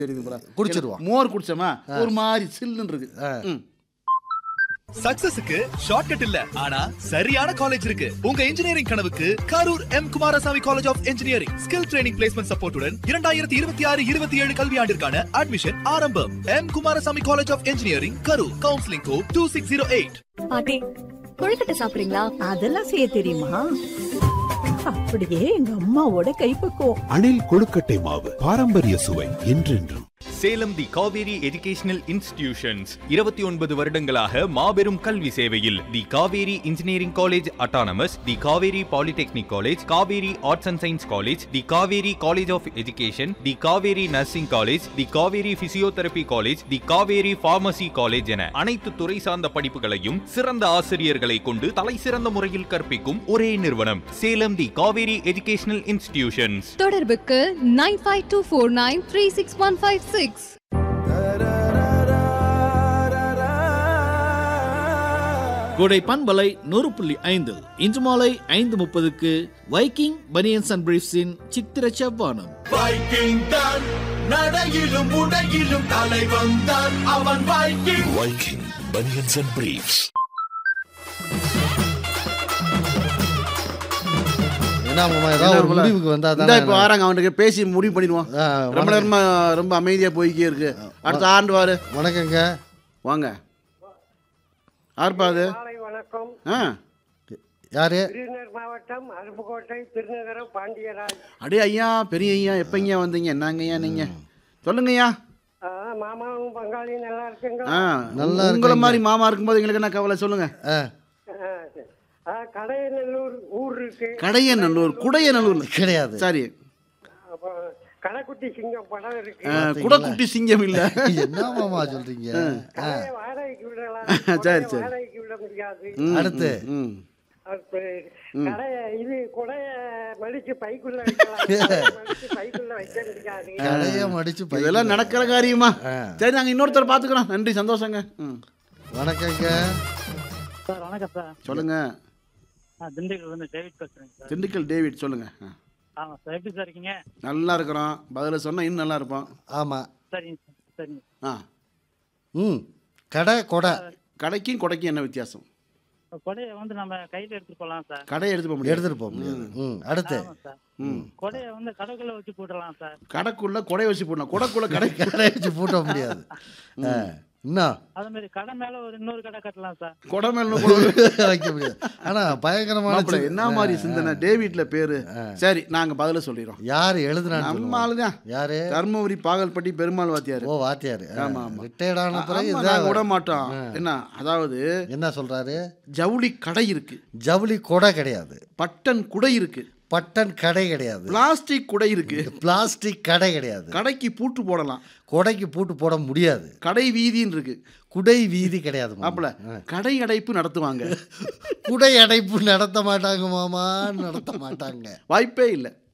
தெரியுது போல குடிச்சிருவோம். மோர் குடிச்சோமா ஒரு மாதிரி சில்லுன்னு இருக்கு ம். சக்சஸுக்கு ஷார்ட்கட் இல்ல ஆனா சரியான காலேஜ் இருக்கு உங்க இன்ஜினியரிங் கனவுக்கு Karur M Kumarasamy college of engineering skill training placement சப்போர்ட்டுடன் இரண்டாயிரத்தி இருபத்தி ஆறு இருபத்தி ஏழு கல்வியாண்டிற்கான அட்மிஷன் ஆரம்பம் M Kumarasamy college of engineering Karur counselling code two six zero eight பாட்டி கொழுக்கட்டை சாப்பிடுறீங்களா அதெல்லாம் செய்ய தெரியுமா அப்படியே எங்க அம்மாவோட கைப்பக்குவம் அணில் கொழுக்கட்டை மாவு பாரம்பரிய சுவை என்றென்றும் Salem the Kaveri educational institutions இருபத்தி ஒன்பது வருடங்களாக மாபெரும் கல்வி சேவையில் the Kaveri engineering college autonomous the Kaveri polytechnic college Kaveri arts and science college the Kaveri college of education the Kaveri nursing college the Kaveri physiotherapy college the Kaveri pharmacy college என அனைத்து துறை சார்ந்த படிப்புகளையும் சிறந்த ஆசிரியர்களை கொண்டு தலை சிறந்த முறையில் கற்பிக்கும் ஒரே நிறுவனம் Salem the Kaveri educational institutions தொடர்புக்கு nine five two four nine three six one five six Kodai பண்பலை நூறு புள்ளி ஐந்து இன்று மாலை ஐந்து முப்பதுக்கு வைக்கிங் பனியன்ஸ் அண்ட் பிரீஃப்ஸின் சித்திர செவ்வானம் வைக்கிங் தான் நடையிலும் உடையிலும் தலை வந்தான் அவன் Viking Viking banians and briefs ஏன்னா மாமா ஏதாவது ஒரு என்ன முடிவுக்கு வந்தா இந்தா தானே இப்போ வராங்க அவனுக்கு பேசி முடிவு பண்ணிடுவோம் ஆ, ரொம்ப வணக்கம். நேரமா ரொம்ப அமைதியா போய்க்கே இருக்கு அடுத்த ஆண்டு வாரு வணக்கங்க வாங்க யாருப்பா அது காலை வணக்கம் ஆ யாரு விருதுநகர் மாவட்டம் அருப்புக்கோட்டை திருநகரம் பாண்டியராஜ் அடே ஐயா பெரிய ஐயா எப்பங்க வந்தீங்க என்னங்க ஐயா நீங்க சொல்லுங்க ஐயா ஆ, மாமாவும் பங்காளியும் நல்லா இருக்குங்களா ஆ நல்லா உங்களை இருக்கேங்க. மாதிரி மாமா இருக்கும்போது எங்களுக்கு என்ன கவலை சொல்லுங்க ஆ, ஆ, சரி. ஆ, கடையநல்லூர் ஊர் இருக்கு கடையநல்லூர் குடையநல்லூர் கிடையாது சரி அப்புறம் கடைக்குட்டி சிங்கம் படம் இருக்கு ஆ, குடக்குட்டி சிங்கம் இல்ல என்ன மாமா சொல்றீங்க ஆ, கடையை வாடகைக்கு விடலாம் சரி, கடையை சரி. வாடகைக்கு விட முடியாது ம், அடுத்து? ம். அப்ப கடைய இது குடைய மடிச்சு பைக்குள்ள வைக்கலாம் கடையை மடிச்சு பைக்குள்ள வைக்க முடியாது கடைய மடிச்சு பை இதெல்லாம் நடக்கிற காரியமா ஆ. சரி நாங்க இன்னொருத்தர் பாத்துக்கிறோம் நன்றி சந்தோஷங்க ம். வணக்கங்க சார் வணக்கம் சார் சொல்லுங்க நான் திண்டுக்கல் வந்து டேவிட் பேசுறேன் சார் திண்டுக்கல் டேவிட் சொல்லுங்க ஆ. ஆமா சார் எப்படி சார் இருக்கீங்க நல்லா இருக்கிறோம் பதில சொன்னா இன்னும் நல்லா இருப்போம் ஆமா சரிங்க சார் சரிங்க ஆ ம் கடை கொடை கடைக்கும் கொடைக்கும் என்ன வித்தியாசம் கொடையை வந்து நம்ம கையில எடுத்துட்டு போகலாம் சார் கடையை எடுத்து போக முடியாது எடுத்துட்டு போக முடியாது ம் அடுத்து ஆமா சார் ம் கொடையை வந்து கடைக்குள்ள வச்சு போடலாம் சார் கடைக்குள்ள கொடை வச்சு போடணும் கொடைக்குள்ள கடை கடை வச்சு பூட்ட முடியாது ஆ, இன்னும் அதே மாதிரி கடை மேல ஒரு இன்னொரு கடை கட்டலாம் சார் கொடை மேல கொடை வைக்க முடியாது ஆனா பயங்கரமான மாப்பிள்ளை, சி- என்ன மாதிரி சிந்தனை டேவிட்ல பேரு சரி நாங்க பதில சொல்லிடுறோம் யாரு எழுதுனான்னு நம்ம சொல்லுங்க. ஆளுதான் யாரு தர்மபுரி பாகல்பட்டி பெருமாள் வாத்தியார் ஓ வாத்தியாரு ஆமா, ஆமா. ரிட்டையர்ட் ஆன பிறகு ஆமா, இதான் நாங்க விட மாட்டோம் என்ன அதாவது என்ன சொல்றாரு ஜவுளி கடை இருக்கு ஜவுளி கொடை கிடையாது பட்டன் குடை இருக்கு பட்டன் கடை கிடையாது பிளாஸ்டிக் குடை இருக்கு பிளாஸ்டிக் கடை கிடையாது கடைக்கு பூட்டு போடலாம் கொடைக்கு பூட்டு போட முடியாது கடை வீதின்னு இருக்கு குடை வீதி கிடையாது மாமா. மாப்பிள கடை அடைப்பு நடத்துவாங்க குடை அடைப்பு நடத்த மாட்டாங்க மாமா நடத்த மாட்டாங்க வாய்ப்பே இல்லை